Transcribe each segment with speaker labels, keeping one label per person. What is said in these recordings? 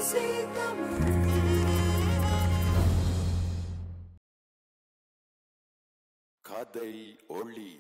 Speaker 1: BBC Tamil
Speaker 2: கதை ஒளி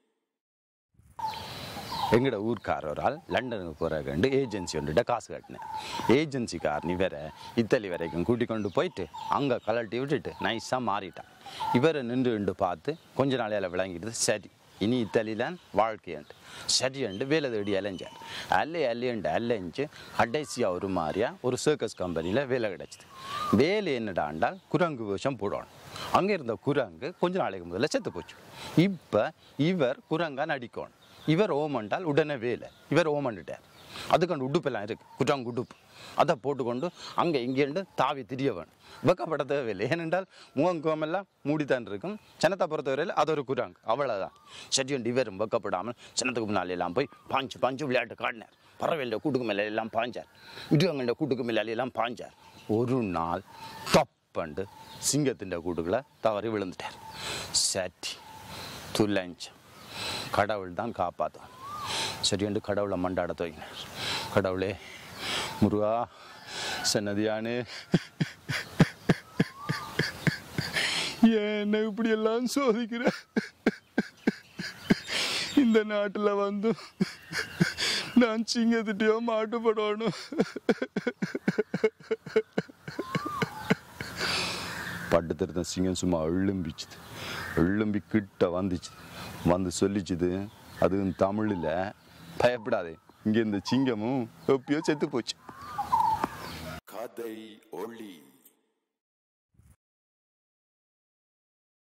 Speaker 3: எங்கட ஊர்க்கார ஒரு ஆள் லண்டனுக்கு போகிறக்கண்டு ஏஜென்சி வந்துட்டு காசு கட்டினேன் ஏஜென்சிக்காரன் இவரை இத்தலி வரைக்கும் கூட்டி கொண்டு போயிட்டு அங்கே கலட்டி விட்டுட்டு நைஸாக மாறிட்டான் இவரை நின்று நின்று பார்த்து கொஞ்ச நாளையில விளங்கிட்டு சரி இனி இத்தலிதான் வாழ்க்கையண்டு சரியண்டு வேலை தேடி அலைஞ்சார் அல்லை அல்லையண்டு அலைஞ்சு கடைசியாக ஒரு மாதிரியா ஒரு சர்க்கஸ் கம்பெனியில் வேலை கிடச்சிது வேலை என்னடாண்டால் குரங்கு வேஷம் போடணும் அங்கே இருந்த குரங்கு கொஞ்ச நாளைக்கு முதல்ல செத்து போச்சு இப்போ இவர் குரங்கா நடிக்கணும் இவர் ஓமண்டால் உடனே வேலை இவர் ஓமண்டுட்டார் அதுக்கண்டு உடுப்பெல்லாம் இருக்கு குற்றாங்க உடுப்பு அதை போட்டுக்கொண்டு அங்கே இங்கேண்டு தாவி திரிய வேணும் வெக்கப்பட தேவையில்லை ஏனென்றால் முகங்குவமெல்லாம் மூடித்தான் இருக்கும் சின்னத்தை பொறுத்தவரையில் அது ஒரு குரங்கு அவ்வளோதான் சரியண்டு இவரும் வெக்கப்படாமல் சின்னத்துக்கு முன்னால எல்லாம் போய் பாஞ்சு பாஞ்சு விளையாட்டு காட்டினார் பறவையில் கூட்டுக்கு மேலே எல்லாம் பாஞ்சார் இடுவங்கண்ட கூட்டுக்கு மேலே எல்லாம் பாஞ்சார் ஒரு நாள் தப்பண்டு சிங்கத்தின் கூட்டுக்குள்ள தவறி விழுந்துட்டார் சட்டி துலஞ்சம் கடவுள் தான் காப்பாற்றும் சரியாண்டு கடவுளை மண்டாட துவங்கினார் கடவுளே முருகா சன்னதியானே என்ன இப்படி எல்லாம் சோதிக்கிற இந்த நாட்டில் வந்து நான் சிங்கத்திட்டையோ மாட்டுப்படணும் பட்டு திருத்த சிங்கம் சும்மா எழும்பிச்சுது எழும்பி கிட்ட வந்துச்சு வந்து சொல்லிச்சுது அதுவும் தமிழில் பயப்படாதே இங்கே இந்த சிங்கமும் எப்பயோ செத்து போச்சு
Speaker 2: கதை ஒளி